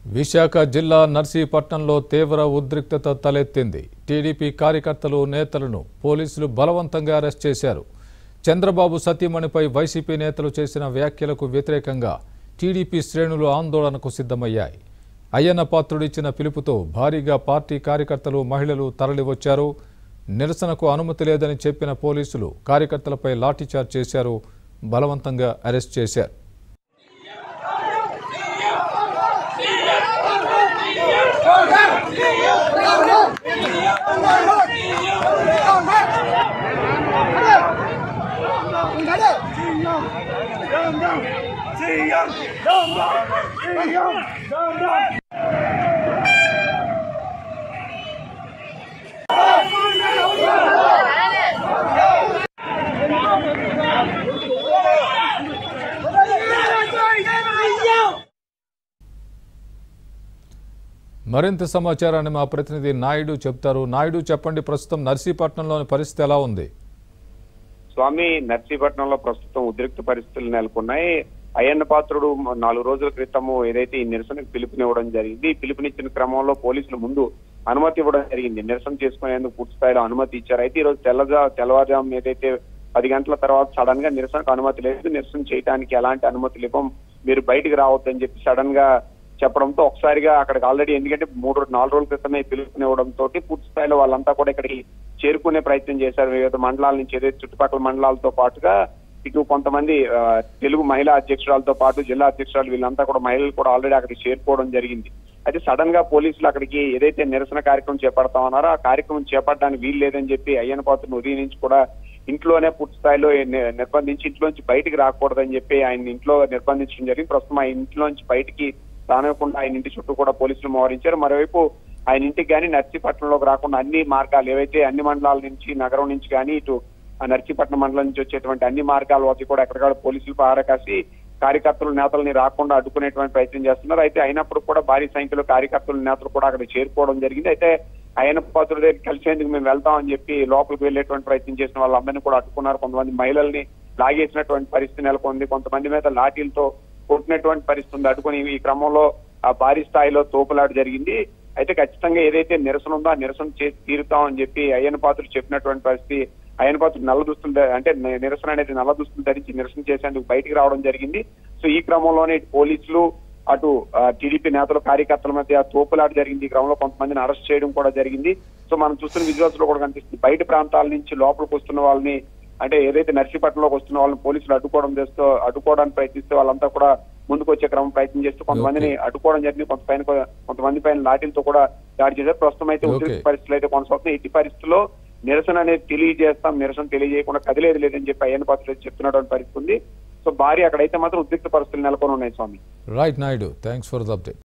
విశాఖ జిల్లా నర్సీపట్నంలో తీవ్ర ఉద్రిక్తత తలెత్తింది టీడీపీ కార్యకర్తలు నేతలను పోలీసులు బలవంతంగా అరెస్ట్ చేశారు చంద్రబాబు సతీమణిపై వైసీపీ నేతలు చేసిన వ్యాఖ్యలకు వ్యతిరేకంగా టీడీపీ శ్రేణులు ఆందోళనకు సిద్ధమయ్యాయి అయ్యన్న పాత్రుడు ఇచ్చిన పిలుపుతో భారీగా పార్టీ కార్యకర్తలు మహిళలు తరలివచ్చారు నిరసనకు అనుమతి లేదని చెప్పిన పోలీసులు కార్యకర్తలపై లాఠీచార్జ్ చేశారు బలవంతంగా అరెస్ట్ చేశారు మరింత సమాచారాన్ని మా ప్రతినిధి నాయుడు చెప్తారు నాయుడు చెప్పండి ప్రస్తుతం నర్సీపట్నంలోని పరిస్థితి ఎలా ఉంది స్వామి నర్సీపట్నంలో ప్రస్తుతం ఉద్రిక్త పరిస్థితులు నెలకొన్నాయి అయ్యన్న పాత్రుడు నాలుగు రోజుల క్రితము ఏదైతే ఈ నిరసనకు పిలుపునివ్వడం జరిగింది ఈ పిలుపునిచ్చిన క్రమంలో పోలీసులు ముందు అనుమతి ఇవ్వడం జరిగింది నిరసన చేసుకునేందుకు పూర్తి స్థాయిలో అనుమతి ఇచ్చారు అయితే ఈ రోజు తెల్లజా తెల్లవారుజాము ఏదైతే పది గంటల తర్వాత సడన్ గా నిరసనకు అనుమతి లేదు నిరసన చేయడానికి ఎలాంటి అనుమతులు ఇవ్వం మీరు బయటికి రావద్దని చెప్పి సడన్ గా చెప్పడంతో ఒకసారిగా అక్కడికి ఆల్రెడీ ఎందుకంటే మూడు నాలుగు రోజుల క్రితమే పిలుపునివ్వడంతో పూర్తి స్థాయిలో వాళ్ళంతా కూడా ఇక్కడికి చేరుకునే ప్రయత్నం చేశారు వివిధ మండలాల నుంచి ఏదైతే చుట్టుపక్కల మండలాలతో పాటుగా ఇటు కొంతమంది ఆ, తెలుగు మహిళా అధ్యక్షురాలతో పాటు జిల్లా అధ్యక్షురాలు వీళ్ళంతా కూడా మహిళలు కూడా ఆల్రెడీ అక్కడికి చేరుకోవడం జరిగింది అయితే సడన్ గా పోలీసులు అక్కడికి ఏదైతే నిరసన కార్యక్రమం చేపడతామన్నారో ఆ కార్యక్రమం చేపట్టడానికి వీలు లేదని చెప్పి అయ్యన్న పాత్రను ఉదయం నుంచి కూడా ఇంట్లోనే పూర్తి స్థాయిలో ని- నిర్బంధించి ఇంట్లోంచి బయటికి రాకూడదని చెప్పి ఆయన ఇంట్లో నిర్బంధించడం జరిగింది ప్రస్తుతం ఆ ఇంట్లోంచి బయటికి రానివ్వకుండా ఆయన ఇంటి చుట్టూ కూడా పోలీసులు మోహరించారు మరోవైపు ఆయన ఇంటికి కానీ నర్సీపట్నంలోకి రాకుండా అన్ని మార్గాలు ఏవైతే అన్ని మండలాల నుంచి నగరం నుంచి కానీ ఇటు ఆ నర్సీపట్నం మండలం నుంచి వచ్చేటువంటి అన్ని మార్గాల వద్ద కూడా ఎక్కడికాడ పోలీసులు పహారా కాసి కార్యకర్తలు నేతల్ని రాకుండా అడ్డుకునేటువంటి ప్రయత్నం చేస్తున్నారు అయితే అయినప్పుడు కూడా భారీ సంఖ్యలో కార్యకర్తలు నేతలు కూడా అక్కడ చేరుకోవడం జరిగింది అయితే ఆయన పాత్రుల దగ్గర కలిసేందుకు మేము వెళ్తామని చెప్పి లోపలికి వెళ్ళేటువంటి ప్రయత్నం చేసిన వాళ్ళందరినీ కూడా అడ్డుకున్నారు కొంతమంది మహిళల్ని లాగేసినటువంటి పరిస్థితి నెలకొంది కొంతమంది మీద లాఠీలతో కొట్టినటువంటి పరిస్థితి ఉంది అడ్డుకుని ఈ క్రమంలో ఆ భారీ స్థాయిలో తోపులాట జరిగింది అయితే ఖచ్చితంగా ఏదైతే నిరసన ఉందో ఆ నిరసన చేసి తీరుతామని చెప్పి అయ్యన పాత్రుడు చెప్పినటువంటి పరిస్థితి అయ్యన పాత్రుడు నల్ల దుస్తులు ధ- అంటే ని- నిరసన అనేది నల్ల దుస్తులు ధరించి నిరసన చేసేందుకు బయటికి రావడం జరిగింది సో ఈ క్రమంలోనే ఇటు పోలీసులు అటు ఆ, టీడీపీ నేతలు కార్యకర్తల మధ్య తోపులాట జరిగింది ఈ క్రమంలో కొంతమందిని అరెస్ట్ చేయడం కూడా జరిగింది సో మనం చూస్తున్న విజువల్స్ లో కూడా కనిపిస్తుంది బయట ప్రాంతాల నుంచి లోపలికి వస్తున్న వాళ్ళని అంటే ఏదైతే నర్సీపట్నంలోకి వస్తున్న వాళ్ళని పోలీసులు అడ్డుకోవడం చేస్తూ అడ్డుకోవడానికి ప్రయత్నిస్తే వాళ్ళంతా కూడా ముందుకు వచ్చే క్రమం ప్రయత్నం చేస్తూ కొంతమందిని అడ్డుకోవడం జరిగింది కొంత పైన కొంతమంది పైన లాఠీలతో కూడా దాడి చేశారు ప్రస్తుతం అయితే Okay. ఉద్రిక్త పరిస్థితులు అయితే కొనసాగుతున్నాయి ఇట్టి పరిస్థితుల్లో నిరసన అనేది తెలియజేస్తాం నిరసన తెలియజేయకుండా కదిలేదు లేదని చెప్పి అయ్యన్న పాత్ర చెప్తున్నటువంటి పరిస్థితి ఉంది సో భారీ అక్కడైతే మాత్రం ఉద్రిక్త పరిస్థితులు నెలకొని ఉన్నాయి Swami right Naidu thanks for the update